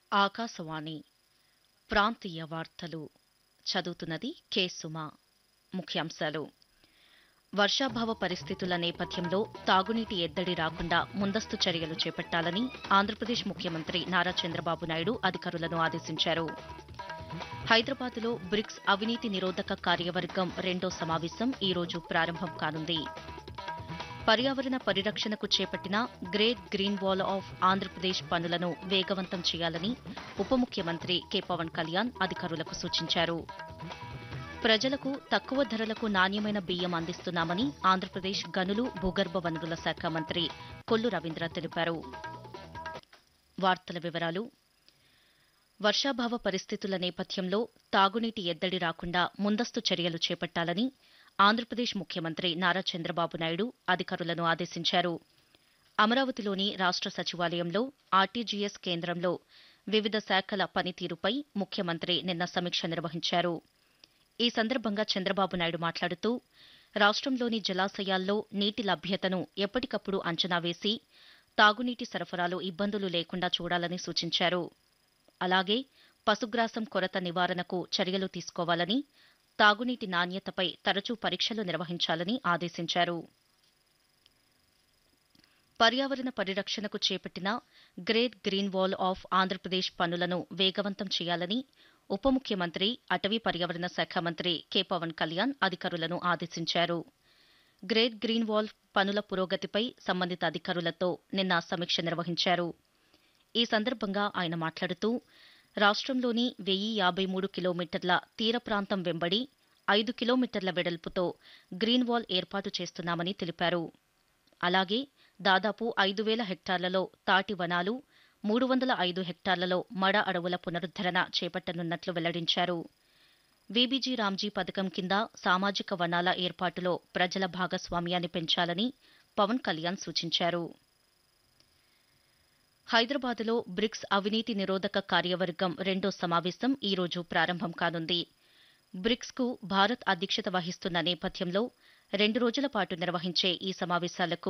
ఆకాశవాణి ప్రాంతీయ వార్తలు చదువుతున్నది కె సుమ ముఖ్యాంశాలు వర్షాభావ పరిస్థితుల నేపథ్యంలో తాగునీటి ఎద్దడి రాకుండా ముందస్తు చర్యలు చేపట్టాలని ఆంధ్రప్రదేశ్ ముఖ్యమంత్రి నారా చంద్రబాబు నాయుడు అధికారులను ఆదేశించారు హైదరాబాద్లో బ్రిక్స్ అవినీతి నిరోధక కార్యవర్గం రెండో సమావేశం ఈ రోజు ప్రారంభం కానుంది పర్యావరణ పరిరక్షణకు చేపట్టిన great green wall of Andhra Pradesh పనులను వేగవంతం చేయాలని ఉప ముఖ్యమంత్రి కె పవన్ కళ్యాణ్ అధికారులకు సూచించారు ప్రజలకు తక్కువ ధరలకు నాణ్యమైన బియ్యం అందిస్తున్నామని ఆంధ్రప్రదేశ్ గనులు భూగర్భ వనరుల శాఖ మంత్రి కొల్లు రవీంద్ర తెలిపారు వార్తల వివరాలు వర్షాభావ పరిస్థితుల నేపథ్యంలో తాగునీటి ఎద్దడి రాకుండా ముందస్తు చర్యలు చేపట్టాలని ఆంధ్రప్రదేశ్ ముఖ్యమంత్రి నారా చంద్రబాబు నాయుడు అధికారులను ఆదేశించారు అమరావతిలోని రాష్ట సచివాలయంలో ఆర్టీజీఎస్ కేంద్రంలో వివిధ శాఖల పనితీరుపై ముఖ్యమంత్రి నిన్న సమీక్ష నిర్వహించారు ఈ సందర్భంగా చంద్రబాబు నాయుడు మాట్లాడుతూ రాష్టంలోని జలాశయాల్లో నీటి లభ్యతను ఎప్పటికప్పుడు అంచనా వేసి తాగునీటి సరఫరాలో ఇబ్బందులు లేకుండా చూడాలని సూచించారు అలాగే పశుగ్రాసం కొరత నివారణకు చర్యలు తీసుకోవాలని తాగునీటి నాణ్యతపై తరచూ పరీక్షలు నిర్వహించాలని ఆదేశించారు పర్యావరణ పరిరక్షణకు చేపట్టిన great green wall of Andhra Pradesh పనులను వేగవంతం చేయాలని ఉప ముఖ్యమంత్రి అటవీ పర్యావరణ శాఖ మంత్రి కె పవన్ కళ్యాణ్ అధికారులను ఆదేశించారు గ్రేట్ గ్రీన్ వాల్ పనుల పురోగతిపై సంబంధిత అధికారులతో నిన్న సమీక్ష నిర్వహించారు ఈ సందర్భంగా ఆయన మాట్లాడుతూ రాష్టంలోని వెయ్యి యాబై మూడు కిలోమీటర్ల తీర ప్రాంతం వెంబడి ఐదు కిలోమీటర్ల వెడల్పుతో గ్రీన్ వాల్ ఏర్పాటు చేస్తున్నామని తెలిపారు అలాగే దాదాపు ఐదు వేల హెక్టార్లలో తాటి వనాలు మూడు వందల ఐదు హెక్టార్లలో మడ అడవుల పునరుద్దరణ చేపట్టనున్నట్లు వెల్లడించారు వీబీజీ రామ్జీ పథకం కింద సామాజిక వనాల ఏర్పాటులో ప్రజల భాగస్వామ్యాన్ని పెంచాలని పవన్ కళ్యాణ్ సూచించారు హైదరాబాద్లో బ్రిక్స్ అవినీతి నిరోధక కార్యవర్గం రెండో సమావేశం ఈ రోజు ప్రారంభం కానుంది బ్రిక్స్కు భారత్ అధ్యక్షత వహిస్తున్న నేపథ్యంలో రెండు రోజుల పాటు నిర్వహించే ఈ సమావేశాలకు